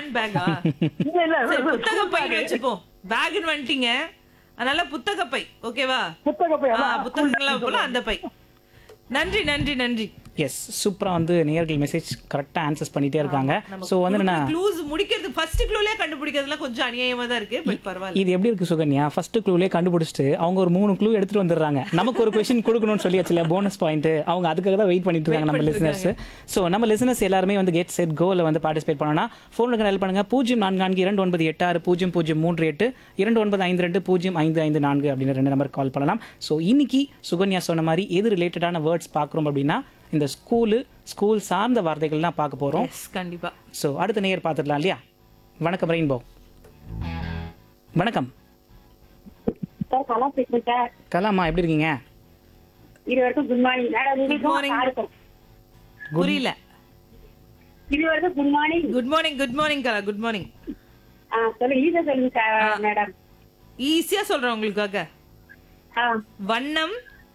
Hand பேக்கா இல்ல இல்ல சரி புத்தக பை வச்சுப்போம் பேக்னு வந்துட்டீங்க அதனால புத்தக பை ஓகேவா புத்தக பை ஆ, அதான். புத்தகங்கள்லாம் போல அந்த பை நன்றி நன்றி நன்றி எஸ் சூப்பராக வந்து நேயர்கள் மெசேஜ் கரெக்டாக ஆன்சர்ஸ் பண்ணிட்டே இருக்காங்க ஸோ வந்து நான் க்ளூஸ் முடிக்கிறது ஃபர்ஸ்ட் க்ளூலே கண்டுபிடிக்கிறதுலாம் கொஞ்சம் அநியாயமா தான் இருக்கு பட் பரவாயில்ல இது எப்படி இருக்கு சுகன்யா ஃபர்ஸ்ட் க்ளூலே கண்டுபிடிச்சிட்டு அவங்க ஒரு மூணு க்ளூ எடுத்துட்டு வந்துடுறாங்க நமக்கு ஒரு கொஸ்டின் கொடுக்கணும்னு சொல்லியாச்சுல போனஸ் பாயிண்ட் அவங்க அதுக்காக தான் வெயிட் பண்ணிட்டு இருக்காங்க நம்ம லிசனர்ஸ் ஸோ நம்ம லிசனர்ஸ் எல்லாருமே வந்து கெட் செட் கோல வந்து பார்ட்டிசிபேட் பண்ணனா ஃபோனுக்கு ஹெல்ப் பண்ணுங்க பூஜ்ஜியம் நான்கு நான்கு இரண்டு ஒன்பது எட்டு ஆறு பூஜ்ஜியம் பூஜ்ஜியம் மூன்று எட்டு இரண்டு ஒன்பது ஐந்து ரெண்டு பூஜ்ஜியம் ஐந்து ஐந்து நான்கு அப்படின்னு ரெண்டு நம்பர் கால் பண்ணலாம் ஸோ இன்னைக்கு சுகன்யா சொன்ன மாதிரி எது ரிலேட்டடான வேர்ட்ஸ் பார்க்குறோம் அப்படின்னா இந்த ஸ்கூலு ஸ்கூல் சார்ந்த வார்த்தைகள் தான் பார்க்க போகிறோம் எஸ் கண்டிப்பா ஸோ அடுத்த நேயர் பார்த்துடலாம் இல்லையா வணக்கம் ரெயின்போ வணக்கம் சார் கலா பேசுறேன் சார் கலாமா எப்படி இருக்கீங்க இது வரைக்கும் குட் மார்னிங் மேடம் Good உங்களுக்கும் morning. சாருக்கும் புரியல இது வரைக்கும் good morning good morning good morning Kala good morning ஆ சொல்லுங்க ஈஸியா சொல்லுங்க சார் மேடம் ஈஸியா சொல்றேன் உங்களுக்காக ஆ வண்ணம்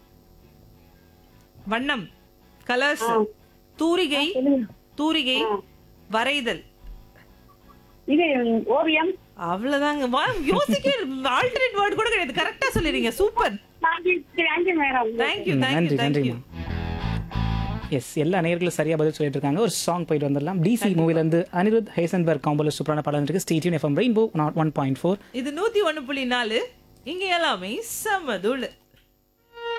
வண்ணம் கலர்ஸ் ஆ. தூரிகை சொல்லுங்க தூரிகை வரைதல் இது ஓவியம் அவ்வளவுதாங்க வா- யோசிக்க ஆல்டர்னேட் வேர்ட் கூட கிடையாது கரெக்டா சொல்லிடுங்க super thank you thank you madam thank you ம், தேங்க்யூ நன்றி தேங்க்யூ நன்றிம்மா எஸ் எல்லா நேயர்களும் சரியா பதில் சொல்லிட்டு இருக்காங்க ஒரு சாங் போயிட்டு வந்துடலாம் டிசி மூவில இருந்து அனிருத் ஹேசன்பர்க் காம்போல சூப்பரான படம் இருக்கு stay tuned FM rainbow nought one point four இது நூத்தி ஒண்ணு புள்ளி நாலு இங்க எல்லாமே சமதுளு